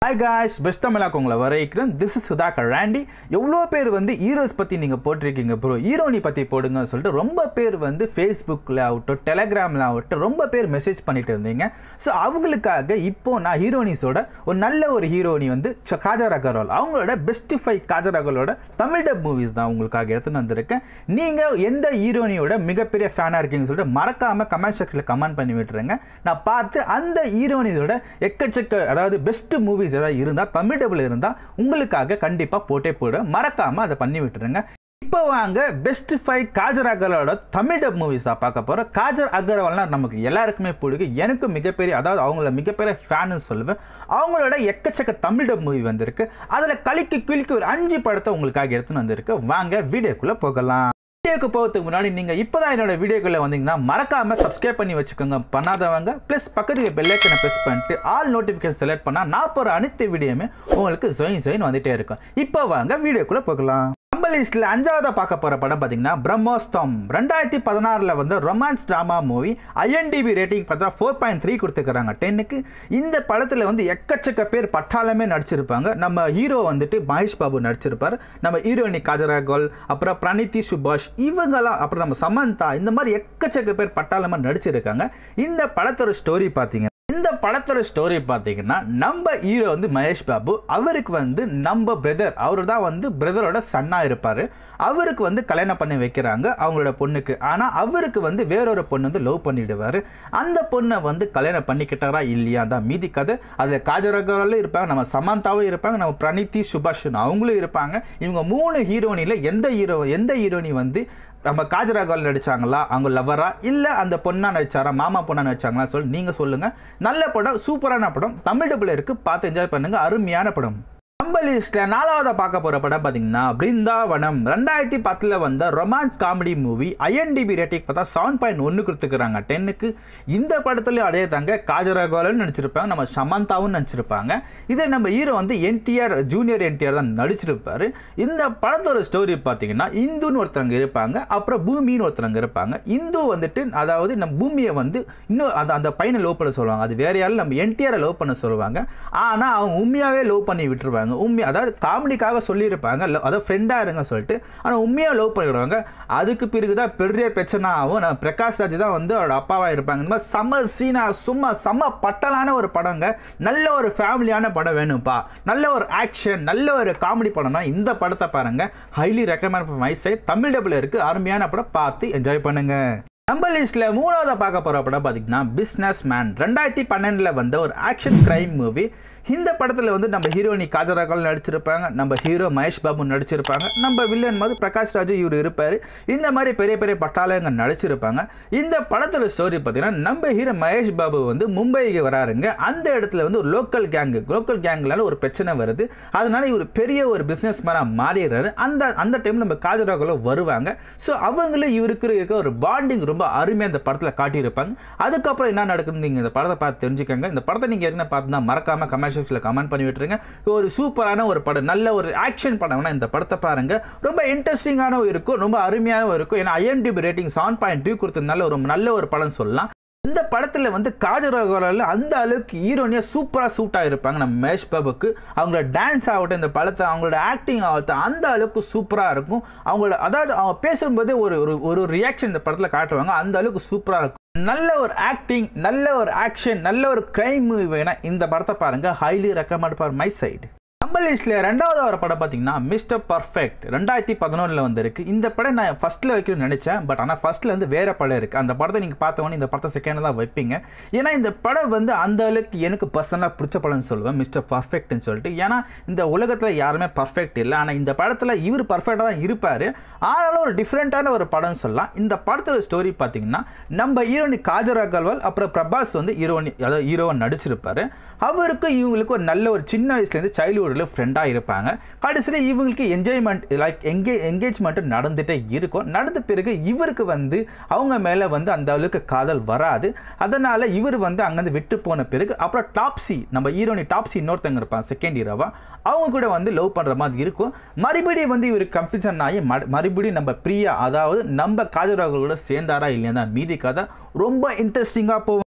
hi guys best தமிழாக்கு உங்களை வரைக்கிறேன் திஸ் இஸ் சுதாகர் ராண்டி எவ்வளோ பேர் வந்து ஹீரோஸ் பற்றி நீங்கள் போட்டிருக்கீங்க ப்ரோ ஹீரோனி பற்றி போடுங்கன்னு சொல்லிட்டு ரொம்ப பேர் வந்து ஃபேஸ்புக்கில் ஆகட்டும் டெலகிராமில் ஆகட்டும் ரொம்ப பேர் மெசேஜ் பண்ணிட்டு இருந்தீங்க ஸோ அவங்களுக்காக இப்போ நான் ஹீரோனிஸோட ஒரு நல்ல ஒரு ஹீரோனி வந்து ச- காஜர் அகர்வால் அவங்களோட பெஸ்ட் ஃபைவ் காஜர் அகர்வாலோட தமிழ் டப் மூவிஸ் தான் உங்களுக்காக எடுத்துன்னு வந்திருக்கேன் நீங்கள் எந்த ஹீரோனியோட மிகப்பெரிய ஃபேனாக இருக்கீங்கன்னு சொல்லிட்டு மறக்காமல் கமெண்ட் செக்ஷனில் கமெண்ட் பண்ணி விட்டுருங்க நான் பார்த்து அந்த ஹீரோனிஸோட எக்கச்சக்க அதாவது பெஸ்ட் மூவிஸ் ஏதாவது இருந்தால் தமிழ் டபுள் இருந்தால் உங்களுக்காக கண்டிப்பாக போட்டே போட மறக்காமல் அதை பண்ணி விட்டுருங்க இப்போ வாங்க பெஸ்ட் ஃபைவ் காஜர் அகர்வாலோட தமிழ் டப் மூவிஸ் தான் பார்க்க போகிறோம் காஜர் அகர்வால்னா நமக்கு எல்லாருக்குமே பிடிக்கும் எனக்கு மிகப்பெரிய அதாவது அவங்கள மிகப்பெரிய ஃபேனு சொல்லுவேன் அவங்களோட எக்கச்சக்க தமிழ் டப் மூவி வந்திருக்கு அதில் கலிக்கு கிளிக்கு ஒரு அஞ்சு படத்தை உங்களுக்காக எடுத்துன்னு வந்திருக்கு வாங்க வீடியோக்குள்ளே போகலாம் வீடியோக்கு போகிறதுக்கு முன்னாடி நீங்கள் இப்போ தான் என்னோட வீடியோக்குள்ளே வந்தீங்கன்னா மறக்காமல் சப்ஸ்கிரைப் பண்ணி வச்சுக்கோங்க பண்ணாதவங்க ப்ளஸ் பக்கத்துக்கு பெல்லைக்கனை ப்ரெஸ் பண்ணிட்டு ஆல் நோட்டிஃபிகேஷன் செலக்ட் பண்ணால் நான் போகிற அனைத்து வீடியோமே உங்களுக்கு ஜொயின் ஜொயின் வந்துட்டே இருக்கும் இப்போ வாங்க வீடியோக்குள்ளே போகலாம் நம்ம லிஸ்ட்டில் அஞ்சாவதாக பார்க்க போகிற படம் பார்த்தீங்கன்னா பிரம்மோஸ்தம் ரெண்டாயிரத்தி பதினாறில் வந்து romance drama movie IMDb rating பார்த்தா ஃபோர் பாயிண்ட் த்ரீ கொடுத்துக்கிறாங்க டென்னுக்கு இந்த படத்தில் வந்து எக்கச்சக்க பேர் பட்டாளமே நடிச்சிருப்பாங்க நம்ம ஹீரோ வந்துட்டு மகேஷ் பாபு நடிச்சிருப்பார் நம்ம ஹீரோயினி காஜராகோல் அப்புறம் பிரணீதி சுபாஷ் இவங்கெல்லாம் அப்புறம் நம்ம சமந்தா இந்த மாதிரி எக்கச்சக்க பேர் பட்டாளமாக நடிச்சிருக்காங்க இந்த படத்தோட ஸ்டோரி பார்த்தீங்க இந்த படத்தோட ஸ்டோரி பார்த்தீங்கன்னா நம்ம ஹீரோ வந்து மகேஷ் பாபு அவருக்கு வந்து நம்ம பிரதர் அவர் தான் வந்து பிரதரோட சன்னாக இருப்பார் அவருக்கு வந்து கல்யாணம் பண்ணி வைக்கிறாங்க அவங்களோட பொண்ணுக்கு ஆனால் அவருக்கு வந்து வேறொரு பொண்ணு வந்து லவ் பண்ணிடுவார் அந்த பொண்ணை வந்து கல்யாணம் பண்ணிக்கிட்டாரா இல்லையா தான் மீதி கதை அதில் காஜரகரும் இருப்பாங்க நம்ம சமந்தாவும் இருப்பாங்க நம்ம பிரணீதி சுபாஷ் அவங்களும் இருப்பாங்க இவங்க மூணு ஹீரோனியில் எந்த ஹீரோ எந்த ஹீரோனி வந்து நம்ம காஜராகவால் நடிச்சாங்களா அவங்க லவரா இல்லை அந்த பொண்ணா நடிச்சாரா மாமா பொண்ணா நடிச்சாங்களா சொல்லி நீங்கள் சொல்லுங்கள் நல்ல படம் சூப்பரான படம் தமிழ் டபுள் இருக்கு பார்த்து என்ஜாய் பண்ணுங்க அருமையான படம் நம்ம லிஸ்ட்ல நாலாவதா பார்க்க போற படம் பார்த்தீங்கன்னா பிருந்தாவனம் ரெண்டாயிரத்தி பத்தில் வந்த romance comedy movie IMDb rating பார்த்தா செவன் பாயிண்ட் ஒன்று கொடுத்துக்கிறாங்க டென்னுக்கு இந்த படத்துலயும் அதே தாங்க காஜராகவாலும் நடிச்சிருப்பாங்க நம்ம சமந்தாவும் நடிச்சிருப்பாங்க இதை நம்ம ஹீரோ வந்து என்டிஆர் ஜூனியர் என்டிஆர் தான் நடிச்சிருப்பாரு இந்த படத்தோட ஸ்டோரி பார்த்தீங்கன்னா இந்துன்னு ஒருத்தவங்க இருப்பாங்க அப்புறம் பூமின்னு ஒருத்தவங்க இருப்பாங்க இந்து வந்துட்டு அதாவது நம்ம பூமியை வந்து இன்னும் அந்த அந்த பையனை லவ் பண்ண சொல்லுவாங்க அது வேற யாரும் நம்ம என்டிஆரை லவ் பண்ண சொல்லுவாங்க ஆனால் அவங்க உண்மையாகவே லவ் பண்ணி விட்டுருவாங்க உண்மை அதாவது காமெடிக்காக சொல்லியிருப்பாங்க lo- அதாவது ஃப்ரெண்டாக இருங்க சொல்லிட்டு ஆனால் உண்மையாக லவ் பண்ணிவிடுவாங்க அதுக்கு பிறகு தான் பெரிய பிரச்சனை ஆகும் நம்ம பிரகாஷ் ராஜ் தான் வந்து அவரோட அப்பாவாக இருப்பாங்க இந்த மாதிரி செம்ம சீனா சும்மா செம்ம பட்டலான ஒரு படங்க நல்ல ஒரு ஃபேமிலியான படம் வேணும்ப்பா நல்ல ஒரு ஆக்ஷன் நல்ல ஒரு காமெடி படம்னா இந்த படத்தை பாருங்க highly recommend my side Tamil dubbed இருக்கு அருமையான படம் பார்த்து என்ஜாய் பண்ணுங்க நம்ம லிஸ்ட்ல மூணாவது பார்க்க போற படம் பார்த்தீங்கன்னா பிஸ்னஸ் மேன் ரெண்டாயிரத்தி பன்னெண்டில் வந்த ஒரு ஆக்ஷன் கிரைம் மூவி இந்த படத்தில் வந்து நம்ம ஹீரோயினி காஜராகால் நடிச்சிருப்பாங்க நம்ம ஹீரோ மகேஷ் பாபு நடிச்சிருப்பாங்க நம்ம வில்லன் மாதிரி பிரகாஷ் ராஜ் இவர் இருப்பார் இந்த மாதிரி பெரிய பெரிய பட்டாளங்க நடிச்சிருப்பாங்க இந்த படத்தோட ஸ்டோரி பார்த்தீங்கன்னா நம்ம ஹீரோ மகேஷ் பாபு வந்து மும்பைக்கு வராருங்க அந்த இடத்துல வந்து ஒரு லோக்கல் கேங்கு லோக்கல் கேங்னால ஒரு பிரச்சனை வருது அதனால இவர் பெரிய ஒரு பிஸ்னஸ் மேனாக மாறிடுறாரு அந்த அந்த டைம் நம்ம காஜராகலும் வருவாங்க ஸோ அவங்களும் இவருக்கு இருக்க ஒரு பாண்டிங் ரொம்ப அருமையாக இந்த படத்தில் காட்டியிருப்பாங்க அதுக்கப்புறம் என்ன நடக்குதுன்னு நீங்கள் இந்த படத்தை பார்த்து தெரிஞ்சுக்கங்க இந்த படத்தை நீங்கள் ஏற்கனவே பார்த்துனா மறக்காம கமெண்ட் செக்ஷனில் கமெண்ட் பண்ணி விட்டுருங்க ஒரு சூப்பரான ஒரு படம் நல்ல ஒரு ஆக்ஷன் படம்னா இந்த படத்தை பாருங்க ரொம்ப இன்ட்ரெஸ்டிங்காகவும் இருக்கும் ரொம்ப அருமையாகவும் இருக்கும் ஏன்னா IMDb rating seven point two கொடுத்ததுனால ஒரு நல்ல ஒரு படம் சொல்லலாம் இந்த படத்தில் வந்து காஜராகோரில் அந்த அளவுக்கு ஹீரோனியாக சூப்பராக சூட் ஆகிருப்பாங்க நம்ம மகேஷ் பாபுக்கு அவங்களோட டான்ஸ் ஆகட்டும் இந்த படத்தை அவங்களோட ஆக்டிங் ஆகட்டும் அந்த அளவுக்கு சூப்பராக இருக்கும் அவங்களோட அதாவது அவங்க பேசும்போதே ஒரு ஒரு ஒரு ரியாக்ஷன் இந்த படத்தில் காட்டுவாங்க அந்த அளவுக்கு சூப்பராக இருக்கும் நல்ல ஒரு ஆக்டிங் நல்ல ஒரு ஆக்ஷன் நல்ல ஒரு கிரைம் மூவி வேணா இந்த படத்தை பாருங்க highly recommend for my side நம்ம லிஸ்ட்ல ரெண்டாவது வர படம் பார்த்தீங்கன்னா மிஸ்டர் பர்ஃபெக்ட் ரெண்டாயிரத்தி பதினொன்றில் வந்திருக்கு இந்த படம் நான் ஃபர்ஸ்ட்ல வைக்கணும்னு நினைச்சேன் பட் ஆனால் ஃபர்ஸ்ட்ல வந்து வேற படம் இருக்கு அந்த படத்தை நீங்க பார்த்தவொன்னே இந்த படத்தை செகண்ட் தான் வைப்பீங்க ஏன்னா இந்த படம் வந்து அந்த அளவுக்கு எனக்கு பர்சனலாக பிடிச்ச படம்னு சொல்லுவேன் மிஸ்டர் பர்ஃபெக்ட்னு சொல்லிட்டு ஏன்னா இந்த உலகத்தில் யாருமே பர்ஃபெக்ட் இல்லை ஆனால் இந்த படத்தில் இவர் பர்ஃபெக்டாக தான் இருப்பார் ஆனாலும் ஒரு டிஃப்ரெண்ட்டான ஒரு படம்னு சொல்லலாம் இந்த படத்தோட ஸ்டோரி பார்த்தீங்கன்னா நம்ம ஹீரோனி காஜர் அகர்வால் அப்புறம் பிரபாஸ் வந்து ஹீரோனி அதாவது ஹீரோவை நடிச்சிருப்பாரு அவருக்கு இவங்களுக்கு ஒரு நல்ல ஒரு சின்ன வயசுலேருந்து சைல்டுஹுட்டில் ஃப்ரெண்டாக இருப்பாங்க கடைசியில் இவங்களுக்கு என்ஜாய்மெண்ட் லைக் எங்கே என்கேஜ்மெண்ட் நடந்துகிட்டே இருக்கும் நடந்த பிறகு இவருக்கு வந்து அவங்க மேலே வந்து அந்த அளவுக்கு காதல் வராது அதனால் இவர் வந்து அங்கேருந்து விட்டு போன பிறகு அப்புறம் டாப்ஸி நம்ம ஹீரோனி டாப்ஸி இன்னொருத்தங்க இருப்பாங்க செகண்ட் ஹீரோவா அவங்க கூட வந்து லவ் பண்ணுற மாதிரி இருக்கும் மறுபடியும் வந்து இவர் கன்ஃபியூஷன் ஆகி மறு- மறுபடியும் நம்ம பிரியா அதாவது நம்ம காஜராக கூட சேர்ந்தாரா இல்லையா தான் மீதி கதை ரொம்ப இன்ட்ரெஸ்டிங்காக போகும்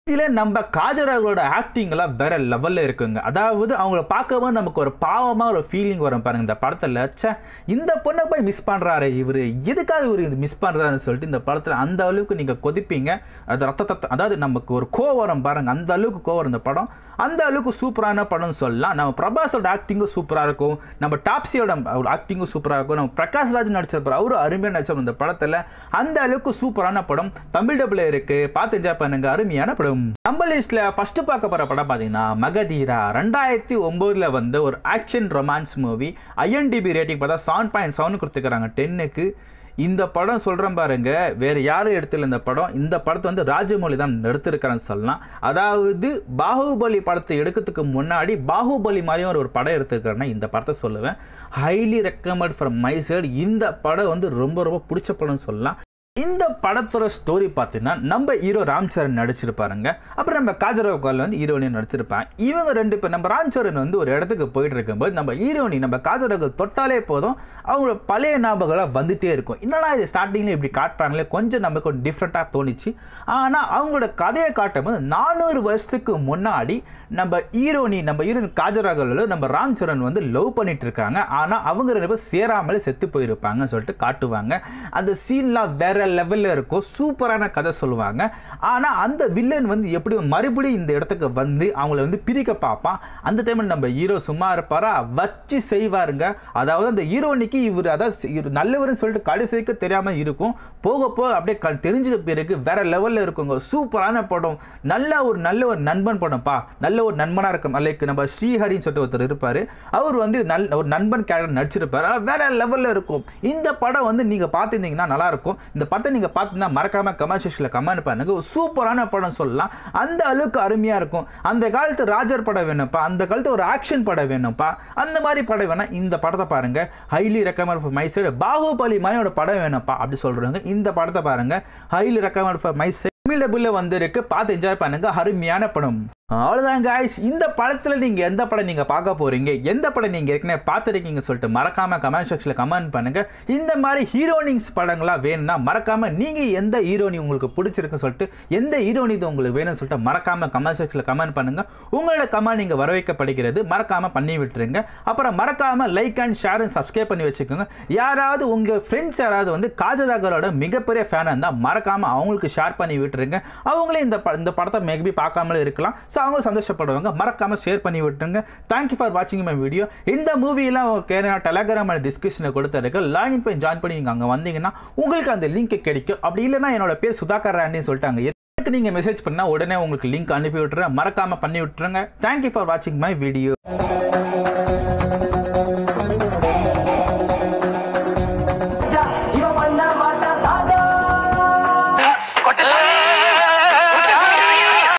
இதில் நம்ம காஜராகளோட ஆக்டிங்லாம் வேற லெவலில் இருக்குங்க அதாவது அவங்கள பார்க்கவும் நமக்கு ஒரு பாவமாக ஒரு ஃபீலிங் வரும் பாருங்க இந்த படத்தில் ச்சே இந்த பொண்ணை போய் மிஸ் பண்ணுறாரு இவர் எதுக்காக இவர் இது மிஸ் பண்ணுறாருன்னு சொல்லிட்டு இந்த படத்தில் அந்த அளவுக்கு நீங்கள் கொதிப்பீங்க அது ரத்த தத்த அதாவது நமக்கு ஒரு கோவம் வரும் பாருங்க அந்த அளவுக்கு கோவம் வரும் இந்த படம் அந்த அளவுக்கு சூப்பரான படம்னு சொல்லலாம் நம்ம பிரபாஸோட ஆக்டிங்கும் சூப்பராக இருக்கும் நம்ம டாப்ஸியோட ஆக்டிங்கும் சூப்பராக இருக்கும் நம்ம பிரகாஷ் ராஜ் நடிச்சிருப்பார் அவரும் அருமையாக நடிச்சிருப்பார் இந்த படத்தில் அந்த அளவுக்கு சூப்பரான படம் தமிழ் டபுள் இருக்கு பார்த்து என்ஜாய் பண்ணுங்க அருமையான படம் நம்ம லிஸ்ட்ல ஃபர்ஸ்ட் பார்க்க போற படம் பார்த்தீங்கன்னா மகதீரா ரெண்டாயிரத்தி ஒன்பதுல வந்து ஒரு action romance movie IMDb rating பார்த்தா செவன் பாயிண்ட் செவன் கொடுத்துக்கிறாங்க டென்னுக்கு இந்த படம் சொல்கிறேன் பாருங்க வேற யாரும் எடுத்துல இந்த படம் இந்த படத்தை வந்து ராஜமௌழி தான் எடுத்திருக்காருன்னு சொல்லலாம் அதாவது பாகுபலி படத்தை எடுக்கிறதுக்கு முன்னாடி பாகுபலி மாதிரியும் ஒரு ஒரு படம் எடுத்திருக்காருன்னா இந்த படத்தை சொல்லுவேன் highly recommend from my side இந்த படம் வந்து ரொம்ப ரொம்ப பிடிச்ச படம்னு சொல்லலாம் இந்த படத்தோட ஸ்டோரி பார்த்தீங்கன்னா நம்ம ஹீரோ ராம் சரண் நடிச்சிருப்பாருங்க அப்புறம் நம்ம காஜராவுக்கால் வந்து ஹீரோனியும் நடிச்சிருப்பாங்க இவங்க ரெண்டு பேர் நம்ம ராம் சரண் வந்து ஒரு இடத்துக்கு போயிட்டு இருக்கும்போது நம்ம ஹீரோனி நம்ம காஜராவுக்கு தொட்டாலே போதும் அவங்களோட பழைய ஞாபகம்லாம் வந்துட்டே இருக்கும் என்னடா இது ஸ்டார்டிங்கில் இப்படி காட்டுறாங்களே கொஞ்சம் நமக்கு கொஞ்சம் டிஃப்ரெண்ட்டாக தோணுச்சு ஆனால் அவங்களோட கதையை காட்டும் போது நானூறு வருஷத்துக்கு முன்னாடி நம்ம ஹீரோனி நம்ம ஹீரோயின் காஜராகல நம்ம ராம் சரண் வந்து லவ் பண்ணிட்டு இருக்காங்க ஆனால் அவங்க ரெண்டு பேரும் சேராமலே செத்து போயிருப்பாங்கன்னு சொல்லிட்டு காட்டுவாங்க அந்த சீன்லாம் வேற லெவலில் இருக்கும் சூப்பரான கதை சொல்லுவாங்க ஆனால் அந்த வில்லன் வந்து எப்படி மறுபடியும் இந்த இடத்துக்கு வந்து அவங்கள வந்து பிரிக்க பார்ப்பான் அந்த டைமில் நம்ம ஹீரோ சும்மா இருப்பாரா வச்சு செய்வாருங்க அதாவது அந்த ஹீரோனிக்கு இவர் அதாவது இவர் நல்லவர்னு சொல்லிட்டு கடைசிக்கு தெரியாமல் இருக்கும் போக போக அப்படியே க தெரிஞ்ச பிறகு வேற லெவலில் இருக்குங்க சூப்பரான படம் நல்ல ஒரு நல்ல ஒரு நண்பன் படம்ப்பா நல்ல ஒரு நண்பனாக இருக்கும் லைக் நம்ம ஸ்ரீஹரின்னு சொல்லிட்டு ஒருத்தர் இருப்பார் அவர் வந்து நல் ஒரு நண்பன் கேரக்டர் நடிச்சிருப்பார் ஆனா வேற லெவலில் இருக்கும் இந்த படம் வந்து நீங்கள் பார்த்துருந்தீங்கன்னா நல்லா இருக்கும் இந்த படத்தை நீங்கள் பார்த்தீங்கன்னா மறக்காம கமெண்ட் செக்ஷனில் கமெண்ட் பண்ணுங்க ஒரு சூப்பரான படம் சொல்லலாம் அந்த அளவுக்கு அருமையாக இருக்கும் அந்த காலத்து ராஜர் படம் வேணும்ப்பா அந்த காலத்து ஒரு ஆக்ஷன் படம் வேணும்ப்பா அந்த மாதிரி படம் வேணா இந்த படத்தை பாருங்க highly recommend for my side Baahubali மாதிரியோட படம் வேணும்ப்பா அப்படி சொல்றாங்க இந்த படத்தை பாருங்க highly recommend for my side Tamil டபுள்ல வந்திருக்கு பார்த்து என்ஜாய் பண்ணுங்க அருமையான படம் அவ்வளோதான் காய்ஸ் இந்த படத்தில் நீங்கள் எந்த படம் நீங்கள் பார்க்க போகிறீங்க எந்த படம் நீங்கள் ஏற்கனவே பார்த்துருக்கீங்க சொல்லிட்டு மறக்காமல் கமெண்ட் செக்ஷனில் கமெண்ட் பண்ணுங்கள் இந்த மாதிரி ஹீரோனிங்ஸ் படங்களாக வேணும்னா மறக்காமல் நீங்கள் எந்த ஹீரோனி உங்களுக்கு பிடிச்சிருக்குன்னு சொல்லிட்டு எந்த ஹீரோனி இது உங்களுக்கு வேணும்னு சொல்லிட்டு மறக்காமல் கமெண்ட் செக்ஷனில் கமெண்ட் பண்ணுங்கள் உங்களோட கமெண்ட் நீங்கள் வரவைக்கப்படுகிறது மறக்காமல் பண்ணி விட்டுருங்க அப்புறம் மறக்காமல் like and share and subscribe பண்ணி வச்சுக்கோங்க யாராவது உங்கள் ஃப்ரெண்ட்ஸ் யாராவது வந்து காஜராகரோட மிகப்பெரிய ஃபேனாக இருந்தால் மறக்காமல் அவங்களுக்கு ஷேர் பண்ணி விட்டுருங்க அவங்களே இந்த ப இந்த படத்தை மேபி பார்க்காமலே இருக்கலாம் ஸோ அவங்களும் சந்தோஷப்படுவாங்க மறக்காம ஷேர் பண்ணி விட்டுருங்க தேங்க்யூ ஃபார் வாட்சிங் மை வீடியோ இந்த மூவியெல்லாம் உங்களுக்கு நான் டெலகிராம் டிஸ்கிரிப்ஷனில் கொடுத்துருக்கு லாகின் பண்ணி ஜாயின் பண்ணி நீங்கள் அங்கே வந்தீங்கன்னா உங்களுக்கு அந்த லிங்க் கிடைக்கும் அப்படி இல்லைன்னா என்னோட பேர் சுதாகர் ராண்டின்னு சொல்லிட்டாங்க எனக்கு நீங்கள் மெசேஜ் பண்ணால் உடனே உங்களுக்கு லிங்க் அனுப்பி விட்டுறேன் மறக்காம பண்ணி விட்டுருங்க தேங்க்யூ ஃபார் வாட்சிங் மை வீடியோ